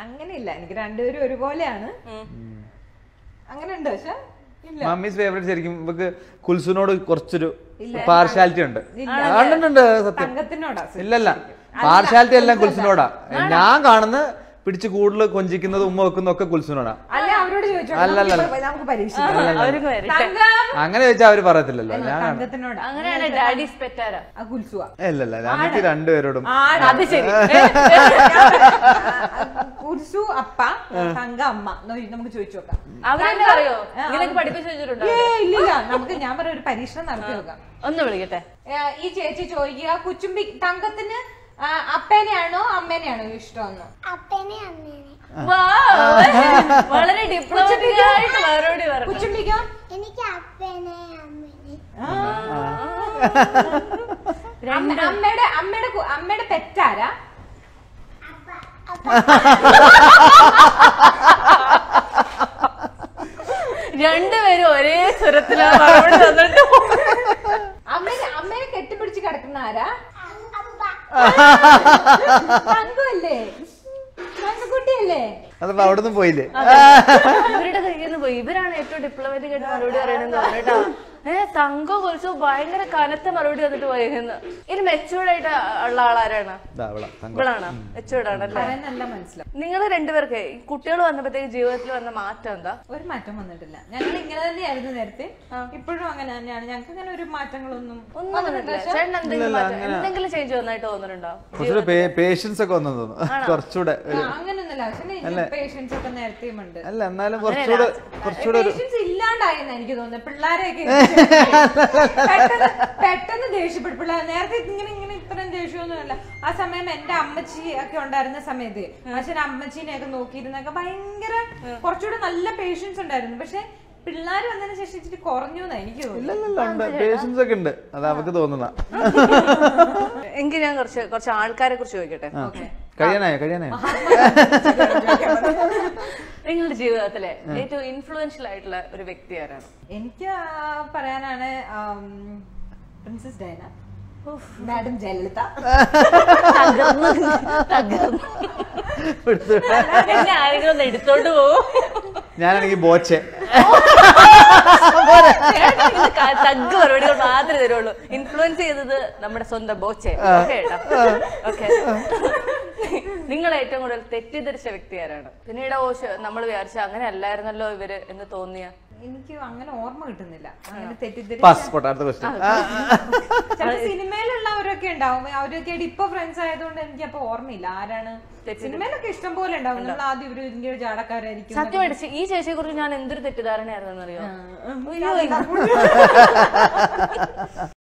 അങ്ങനെയില്ല എനിക്ക് രണ്ടുപേരും ഒരുപോലെയാണ് അങ്ങനെ ഉണ്ട് പക്ഷെ ഇല്ല മമ്മീസ് ഫേവറേറ്റ് ശരിക്കും ഇവക്ക് കുൽസുനോട് കുറച്ചൊരു പാർഷ്യാലിറ്റി ഉണ്ട് ഇല്ല. കണ്ടിട്ടുണ്ട് സത്യം തങ്കത്തിനോടാ ഇല്ലല്ല പാർഷ്യാലിറ്റി എല്ലാം കുൽസുനോടാ ഞാൻ കാണുന്ന പിടിച്ച് കൂടുതൽ കൊഞ്ചിക്കുന്നത് ഉമ്മ വെക്കുന്ന ഒക്കെ കുൽസുനോടാ അല്ല അവരോട് ചോദിച്ചോ അല്ലല്ല. നമുക്ക് നമുക്ക് പരീക്ഷിക്കാം അവർക്ക് വരട്ടെ തങ്കം അങ്ങനെ ചോദിച്ചാൽ അവര് പറയത്തില്ലല്ലോ ഞാൻ കാണും തങ്കത്തിനോടാ അങ്ങനെയാണ് ഡാഡീസ് പെറ്റാര ആ കുൽസുവാ ഇല്ലല്ല ഞങ്ങൾക്ക് രണ്ടുപേരോടും ആടാ. അത് ശരി കുൽസു അപ്പ തങ്ക അമ്മ നോ- നമുക്ക് ചോദിച്ചു നോക്കാം അവരെന്നെ അറിയോ ഇങ്ങനെയൊക്കെ പഠിപ്പിച്ചു വെച്ചിട്ടുണ്ടോ ഏ ഇല്ലില്ല നമുക്ക് ഞാൻ പറയാം ഒരു പരീക്ഷണം നടത്തി നോക്കാം ഒന്ന് വിളിക്കട്ടെ ഏ, ഈ ചേച്ചി ചോദിക്കുക കുച്ചുമ്പി തങ്കത്തിന് ആ, അപ്പേനെയാണോ അമ്മേനെയാണോ ഇഷ്ടമെന്ന് അപ്പനെ അമ്മേനെ Wow. വളരെ ഡിപ്ലോമാറ്റിക് ആയിട്ട് മറുപടി പറഞ്ഞു കുച്ചുമ്പിക്കോ എനിക്ക് അപ്പനെ അമ്മേനെ അമ്മ- അമ്മയുടെ അമ്മയുടെ കു- അമ്മയുടെ പെറ്റാരാ അപ്പ അപ്പ രണ്ടുപേരും ഒരേ സ്വരത്തിലാണ് മറുപടി തന്നിട്ട് അമ്മേനെ അമ്മേനെ കെട്ടിപ്പിടിച്ച് കിടക്കുന്ന ആരാ അപ്പ തങ്കല്ലേ തങ്കക്കുട്ടിയല്ലേ അതപ്പോ അവിടെ നിന്ന് പോയില്ലേ ഇവരുടെ കയ്യിൽ നിന്ന് പോയി ഇവരാണ് ഏറ്റവും ഡിപ്ലോമാറ്റിക് ആയിട്ട് മറുപടി പറയണെന്ന് പറഞ്ഞിട്ടാ ഏഹ് തങ്കം കുറിച്ച് ഭയങ്കര കനത്ത മറുപടി വന്നിട്ട് പോയിരുന്നു ഇനി മെച്ചൂർഡ് ആയിട്ട് ഉള്ള ആളാരാണ് ദാ അവളാ, തങ്കം. ഇവളാണ് മെച്ചൂർഡ് ആണല്ലേ പറയുന്നല്ല മനസ്സിലാവും നിങ്ങൾ രണ്ടുപേർക്ക് ഈ കുട്ടികൾ വന്നപ്പോഴത്തേക്ക് ജീവിതത്തിൽ വന്ന മാറ്റം എന്താ ഒരു മാറ്റം വന്നിട്ടില്ല ഞങ്ങൾ ഇങ്ങനെ തന്നെയായിരുന്നു നേരത്തെ ഇപ്പോഴും അങ്ങനെ തന്നെയാണ് ഞങ്ങൾക്ക് അങ്ങനെ ഒരു മാറ്റങ്ങളൊന്നും ഒന്നും വന്നിട്ടില്ല ചേട്ടൻ എന്തെങ്കിലും മാറ്റം എന്തെങ്കിലും ചേഞ്ച് വന്നായിട്ട് തോന്നുന്നുണ്ടോ കുറച്ചുകൂടെ പേഷ്യൻസ് ഒക്കെ വന്നു തോന്നുന്നു കുറച്ചുകൂടെ ഒരു ആ, അങ്ങനൊന്നുമില്ല പക്ഷെ പേഷ്യൻസ് ഒക്കെ നേരത്തെയും ഉണ്ട് അല്ല എന്നാലും കുറച്ചുകൂടെ കുറച്ചുകൂടെ ഒരു പേഷ്യൻസ് ഇല്ലാണ്ടായെന്ന് എനിക്ക് തോന്നുന്നത് പിള്ളേരെയൊക്കെ പെട്ടെന്ന് പെട്ടെന്ന് ദേഷ്യപ്പെട്ടു പിള്ളേർ നേരത്തെ ഇങ്ങനെ ഇങ്ങനെ ഇത്രയും ദേഷ്യമൊന്നുമല്ല ആ സമയം എന്റെ അമ്മച്ചി ഒക്കെ ഉണ്ടായിരുന്ന സമയത്ത് പക്ഷെ അമ്മച്ചീനെ ഒക്കെ നോക്കിയിരുന്നൊക്കെ ഭയങ്കര കുറച്ചുകൂടെ നല്ല പേഷ്യൻസ് ഉണ്ടായിരുന്നു പക്ഷെ പിള്ളേർ വന്നതിന് ശേഷം ഇച്ചിരി കുറഞ്ഞു എന്നാ എനിക്ക് തോന്നുന്നു ഇല്ലല്ല ഉണ്ട് പേഷ്യൻസ് ഒക്കെ ഉണ്ട് അത് അവർക്ക് തോന്നുന്ന എങ്കിൽ ഞാൻ കുറച്ച് കുറച്ച് ആൾക്കാരെ കുറിച്ച് ചോദിക്കട്ടെ കഴിയാനായോ കഴിയാനായോ നിങ്ങളുടെ ജീവിതത്തിലെ ഏറ്റവും ഇൻഫ്ലുവൻഷ്യൽ ആയിട്ടുള്ള ഒരു വ്യക്തി ആരാണ് എനിക്ക് ആ, പറയാനാണ് പ്രിൻസസ് ഡയന മാഡം ജയലളിത തകർന്ന് തകർന്ന് എന്നെ ആരെങ്കിലും ഒന്ന് എടുത്തോണ്ട് പോകും ഞാനാണെങ്കിൽ ബോച്ചെ തഗ് മറുപടികൾ മാത്രമേ തരുള്ളൂ ഇൻഫ്ലുവൻസ് ചെയ്തത് നമ്മുടെ സ്വന്തം ബോച്ചെ ഓക്കെ ഓക്കെ നിങ്ങൾ ഏറ്റവും കൂടുതൽ തെറ്റിദ്ധരിച്ച വ്യക്തി ആരാണ് പിന്നീട് ഓ നമ്മൾ വിചാരിച്ച അങ്ങനെ അല്ലായിരുന്നല്ലോ ഇവര് എന്ന് തോന്നിയ എനിക്ക് അങ്ങനെ ഓർമ്മ കിട്ടുന്നില്ല അങ്ങനെ തെറ്റിദ്ധരി പാസ് പോട്ടെ അടുത്ത ക്വസ്റ്റ്യൻ ചിലപ്പോ സിനിമയിലുള്ളവരൊക്കെ ഉണ്ടാവും അവരൊക്കെ ഇപ്പൊ ഫ്രണ്ട്സ് ആയതുകൊണ്ട് എനിക്ക് അപ്പൊ ഓർമ്മയില്ല ആരാണ് സിനിമയിലൊക്കെ ഇഷ്ടം പോലെ ഉണ്ടാവും നമ്മൾ ആദ്യം ഇവര് ഇങ്ങനെ ചാടക്കാരായിരിക്കും സത്യമായിട്ട് ഈ ചേച്ചിയെ കുറിച്ച് ഞാൻ എന്തൊരു തെറ്റിദ്ധാരണയായിരുന്നു അറിയോ ആ, ഉം.